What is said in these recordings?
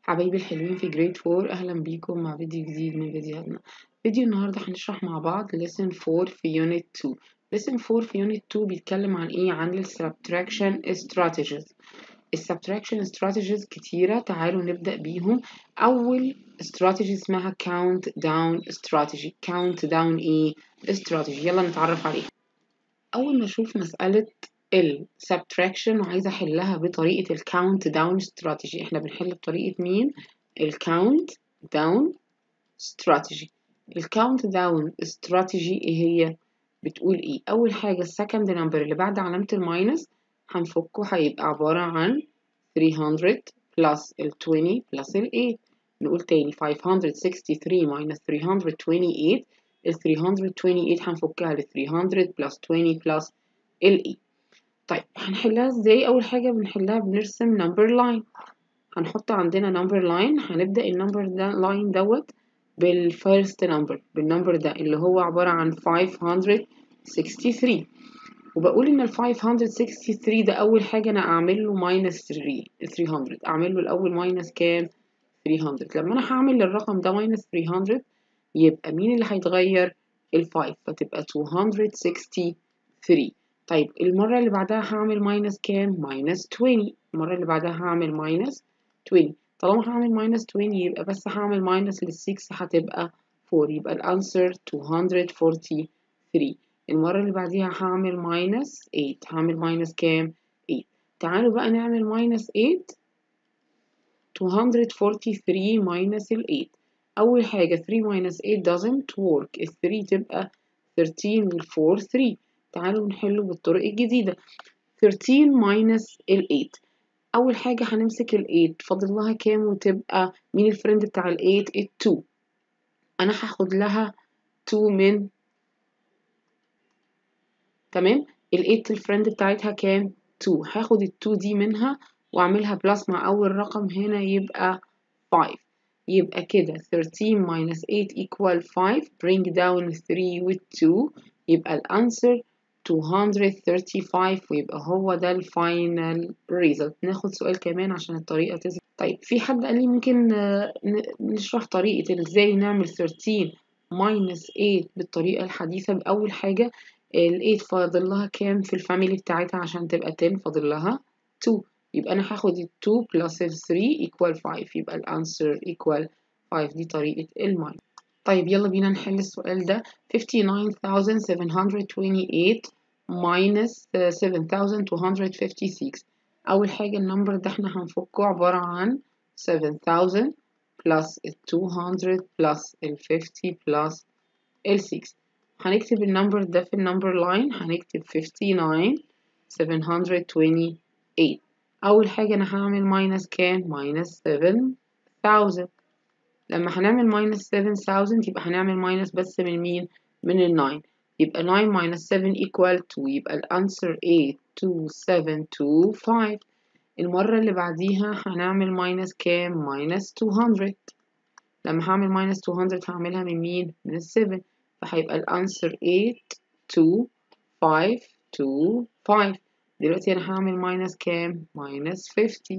حبايبي الحلوين في جريد 4 أهلا بيكم مع فيديو جديد من فيديوهاتنا فيديو النهاردة هنشرح مع بعض lesson 4 في unit 2 lesson 4 في unit 2 بيتكلم عن ايه عن ال subtraction strategies ال subtraction strategies كتيرة تعالوا نبدأ بيهم أول strategy اسمها count down strategy count down ايه strategy يلا نتعرف عليها أول ما أشوف مسألة ال subtraction وعايزة أحلها بطريقة ال count down strategy احنا بنحل بطريقة مين؟ ال count down strategy ال count down strategy ايه هي؟ بتقول ايه؟ أول حاجة السكند نمبر اللي بعد علامة الماينس هنفكه هيبقى عبارة عن 300 plus ال 20 plus ال 8 نقول تاني 563 minus 328 ال 328 هنفكها ل 300 plus 20 plus ال 8 طيب هنحلها ازاي اول حاجه بنحلها بنرسم نمبر لاين هنحط عندنا نمبر لاين هنبدا النمبر ده لاين دوت بالفيرست نمبر بالنمبر ده اللي هو عباره عن 563 وبقول ان ال 563 ده اول حاجه انا اعمل له ماينس 3 300 اعمل له الاول ماينس كام 300 لما انا هعمل للرقم ده ماينس 300 يبقى مين اللي هيتغير ال 5 فتبقى 263 طيب المرة اللي بعدها هعمل ماينس كام؟ ماينس 20 المرة اللي بعدها هعمل ماينس 20 طالما هعمل ماينس 20 يبقى بس هعمل ماينس لل 6 هتبقى 4 يبقى الانسر 243 المرة اللي بعديها هعمل ماينس 8 هعمل ماينس كام؟ 8 تعالوا بقى نعمل ماينس 8 243 ماينس ال 8 أول حاجة 3 minus 8 doesn't work ال 3 تبقى 13 وال 4 3 تعالوا نحله بالطرق الجديدة 13 minus ال 8 أول حاجة هنمسك ال 8 فاضل لها كام وتبقى مين الفريند بتاع ال 8 ال 2 أنا هاخد لها 2 من تمام ال 8 الفريند بتاعتها كام 2 هاخد ال 2 دي منها وأعملها بلس مع أول رقم هنا يبقى 5 يبقى كده 13 minus 8 equal 5 bring down 3 with 2 يبقى الأنسر 235 ويبقى هو ده الفاينل ريزلت ناخد سؤال كمان عشان الطريقة تثبت طيب في حد قال لي ممكن نشرح طريقة ازاي نعمل 13 minus 8 بالطريقة الحديثة بأول حاجة ال 8 فاضل لها كام في الفاميلي بتاعتها عشان تبقى 10 فاضل لها 2 يبقى أنا هاخد ال 2 plus ال 3 equal 5 يبقى الأنسر equal 5 دي طريقة الماين طيب يلا بينا نحل السؤال ده 59728 minus 7256 أول حاجة النمبر ده احنا هنفكه عبارة عن 7000 plus ال 200 plus ال 50 plus ال 6 هنكتب النمبر ده في النمبر لاين هنكتب 59 728 أول حاجة أنا هعمل ماينس كام؟ ماينس 7000 لما هنعمل ماينس 7000 يبقى هنعمل ماينس بس من مين؟ من ال 9 يبقى 9 minus 7 equal 2 يبقى الأنسر 82725 المرة اللي بعديها هنعمل ماينس كام؟ ماينس 200 لما هعمل ماينس 200 هعملها من مين؟ من ال 7 فهيبقى الأنسر 82525 دلوقتي أنا هعمل ماينس كام؟ ماينس 50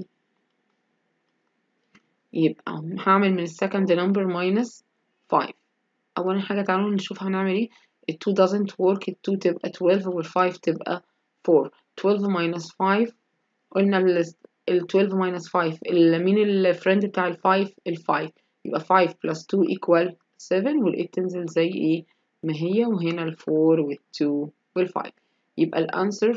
يبقى هعمل من السكند نمبر ماينس 5 أول حاجة تعالوا نشوف هنعمل ايه ال 2 doesn't work ال 2 تبقى 12 وال 5 تبقى 4 12 minus 5 قلنا ال 12 minus 5 مين الفريند بتاع ال 5 ال 5 يبقى 5 plus 2 equal 7 وال 8 تنزل زي ايه ما هي وهنا ال 4 وال 2 وال 5 يبقى الانسر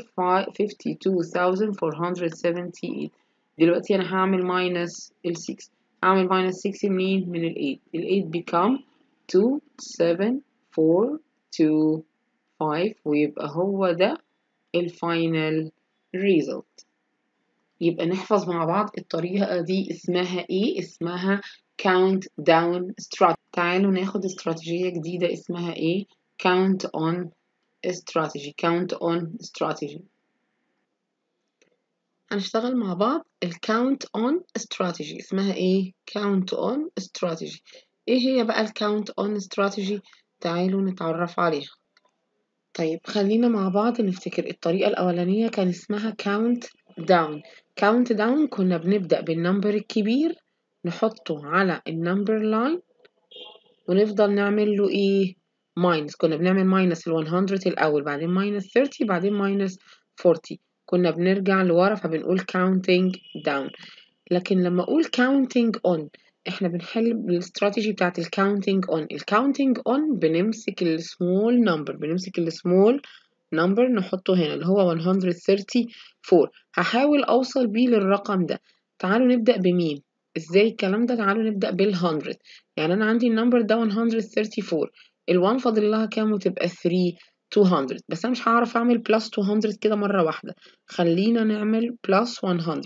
52478 دلوقتي انا هعمل ماينس ال 6 هعمل ماينس 6 منين من ال 8 ال 8 become 2 7 4 2 5 ويبقى هو ده الفاينل ريزلت يبقى نحفظ مع بعض الطريقة دي اسمها ايه اسمها count down strategy تعالوا ناخد استراتيجية جديدة اسمها ايه count on strategy count on strategy هنشتغل مع بعض ال count on strategy اسمها ايه count on strategy ايه هي بقى ال count on strategy تعالوا نتعرف عليها طيب خلينا مع بعض نفتكر الطريقة الأولانية كان اسمها count down count down كنا بنبدأ بالنمبر الكبير نحطه على النمبر لاين ونفضل نعمل له ايه ماينس كنا بنعمل ماينس ال 100 الأول بعدين ماينس 30 بعدين ماينس 40 كنا بنرجع لورا فبنقول counting down لكن لما أقول counting on احنا بنحل بالاستراتيجي بتاعت ال counting on ال counting on بنمسك ال small number بنمسك ال small number نحطه هنا اللي هو 134 هحاول أوصل بيه للرقم ده تعالوا نبدأ بمين ازاي الكلام ده تعالوا نبدأ بال 100 يعني أنا عندي النمبر ده 134 ال1 فاضل لها كام وتبقى 3 200 بس أنا مش هعرف أعمل بلس 200 كده مرة واحدة خلينا نعمل بلس 100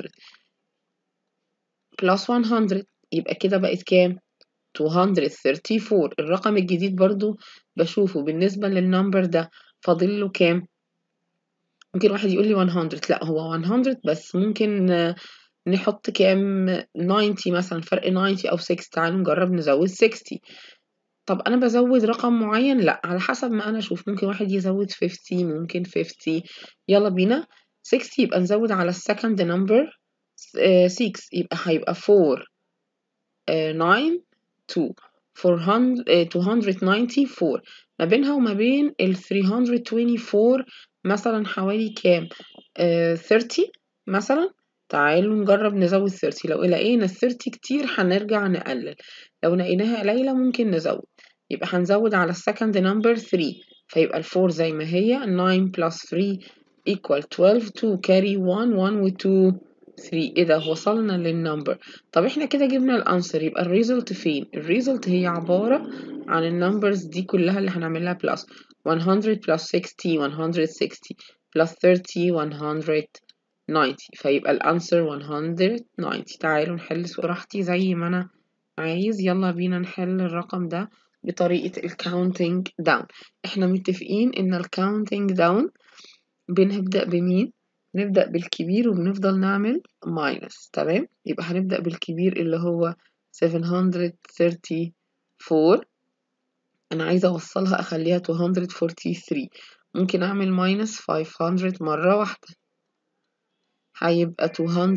بلس 100 يبقى كده بقت كام 234 الرقم الجديد برضو بشوفه بالنسبة للنمبر ده فاضل له كام ممكن واحد يقول لي 100 لا هو 100 بس ممكن نحط كام 90 مثلا فرق 90 أو 6 تعالوا نجرب نزود 60 طب أنا بزود رقم معين لا على حسب ما أنا أشوف ممكن واحد يزود 50 ممكن 50 يلا بينا 60 يبقى نزود على السكند نمبر 6 يبقى هيبقى 4 9 2 400 294 ما بينها وما بين ال 324 مثلا حوالي كام آه 30 مثلا تعالوا نجرب نزود 30 لو لقينا ال 30 كتير هنرجع نقلل لو لقيناها قليلة ممكن نزود يبقى هنزود على السكند نمبر 3 فيبقى ال 4 زي ما هي 9 plus 3 equal 12 2 carry 1 1 و 2 3 ايه ده وصلنا للنمبر طب احنا كده جبنا الانسر يبقى الريزلت فين الريزلت هي عبارة عن النمبرز دي كلها اللي هنعملها بلس 100 plus 60 160 plus 30 190 فيبقى الانسر 190 تعالوا نحل براحتي زي ما انا عايز يلا بينا نحل الرقم ده بطريقة الكاونتنج داون احنا متفقين ان الكاونتنج داون بنبدأ بمين نبدأ بالكبير وبنفضل نعمل ماينس تمام يبقى هنبدأ بالكبير اللي هو 734 أنا عايزة أوصلها أخليها 243 ممكن أعمل ماينس 500 مرة واحدة هيبقى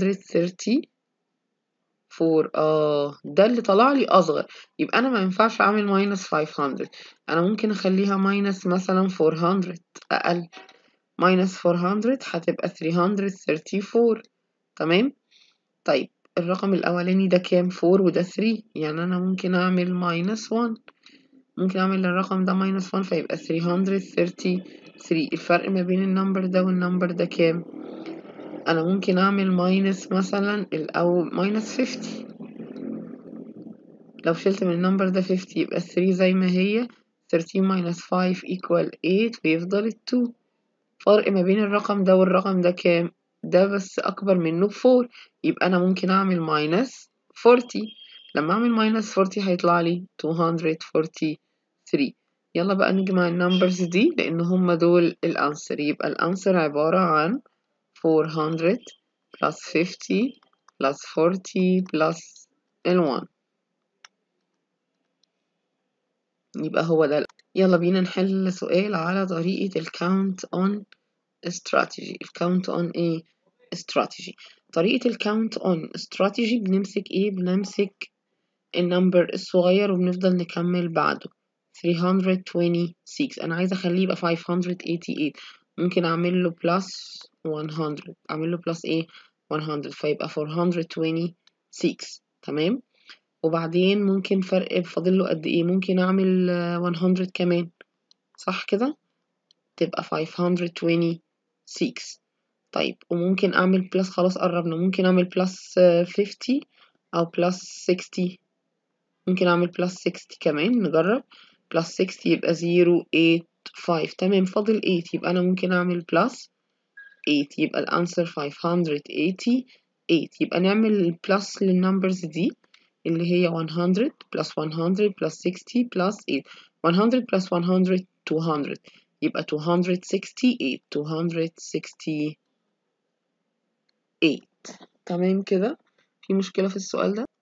234 اه ده اللي طلع لي أصغر يبقى أنا ما ينفعش أعمل ماينس 500 أنا ممكن أخليها ماينس مثلا 400 أقل minus 400 هتبقى 334 تمام طيب الرقم الأولاني ده كام 4 وده 3 يعني أنا ممكن أعمل minus 1 ممكن أعمل الرقم ده minus 1 فيبقى 333 الفرق ما بين النمبر ده والنمبر ده كام أنا ممكن أعمل minus مثلا أو minus 50 لو شلت من النمبر ده 50 يبقى 3 زي ما هي 13 minus 5 equal 8 ويفضل 2 فرق ما بين الرقم ده والرقم ده كام ده بس أكبر منه بفور يبقى أنا ممكن أعمل ماينس 40 لما أعمل ماينس 40 هيطلع لي 243 يلا بقى نجمع النمبرز دي لأن هما دول الأنسر يبقى الأنسر عبارة عن 400 plus 50 plus 40 plus ال 1 يبقى هو ده يلا بينا نحل سؤال على طريقة الكاونت اون استراتيجي الكاونت اون ايه استراتيجي طريقة الكاونت اون استراتيجي بنمسك ايه بنمسك النمبر الصغير وبنفضل نكمل بعده 326 أنا عايزة أخليه يبقى 588 ممكن أعمل له بلس 100 أعمل له بلس إيه 100 فيبقى 426 تمام وبعدين ممكن فرق فاضل له قد إيه ممكن أعمل 100 كمان صح كده تبقى 526 طيب وممكن أعمل بلس خلاص قربنا ممكن أعمل بلس 50 أو بلس 60 ممكن أعمل بلس 60 كمان نجرب بلس 60 يبقى 0 8 5 تمام فاضل 8 يبقى أنا ممكن أعمل بلس 8 يبقى الأنسر 588 يبقى نعمل بلس للنمبرز دي اللي هي 100 بلس 100 بلس 60 بلس 8 100 بلس 100 200 يبقى 268 268 تمام كده في مشكلة في السؤال ده